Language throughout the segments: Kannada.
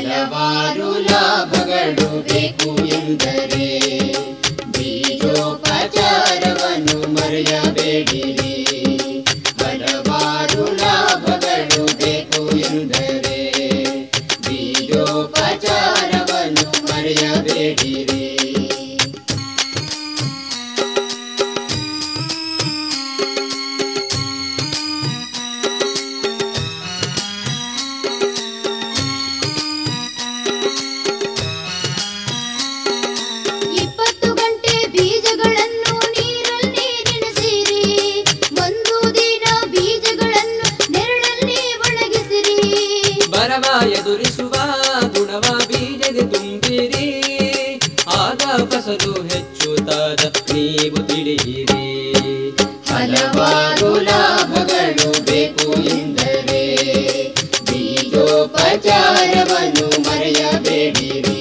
ಹಲವಾರು ಲಾಭಗಳು ಬೇಕು ಎಂದರೆ ಬೀಜೋಪಚಾರವನ್ನು ಮರೆಯಬೇಡಿರಿ ಹಲವಾರು ಲಾಭಗಳು ಬೇಕು ಎಂದರೆ ಬೀಜೋಪಚಾರವನ್ನು ಮರೆಯಬೇಡಿರಿ ಇಪ್ಪತ್ತು ಗಂಟೆ ಬೀಜಗಳನ್ನು ನೀರಲ್ಲಿ ನೆನೆಸಿರಿ ಒಂದು ದಿನ ಬೀಜಗಳನ್ನು ನೆರಳಲ್ಲಿ ಒಣಗಿಸಿರಿ ಬರವ ಎದುರಿಸುವ ಗುಣವ ಬೀಜಗೆ ತುಂಬಿರಿ ಆಗ ಫಸಲು ಹೆಚ್ಚುತ್ತಾದ ನೀವು ತಿಳಿಯಿರಿ ಹಲವಾರು ಲಾಭಗಳು ಬೇಕು ಎಂದರೆ ಬೀಜೋಪಚಾರವನ್ನು ಮರೆಯಬೇಡಿರಿ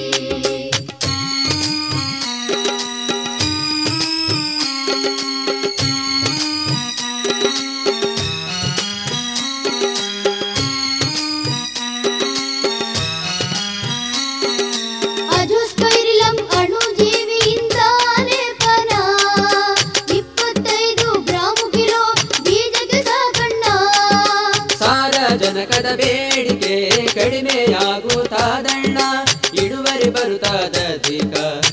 ಅಜೋಸ್ಪೈರಿಲಂ ಅಣುಜೀವಿಯಿಂದ ಲೇಪನ ಇಪ್ಪತ್ತೈದು ಗ್ರಾಮು ಕಿಲೋ ಬೀಜಕ್ಕೆ ಸಾಕಣ್ಣ ಸಾರಜನಕದ ಬೇಡಿಕೆ ಕಡಿಮೆಯಾಗುತ್ತಾದಣ್ಣ ಇಳುವರಿ ಬರುತ್ತಾದಧಿಕ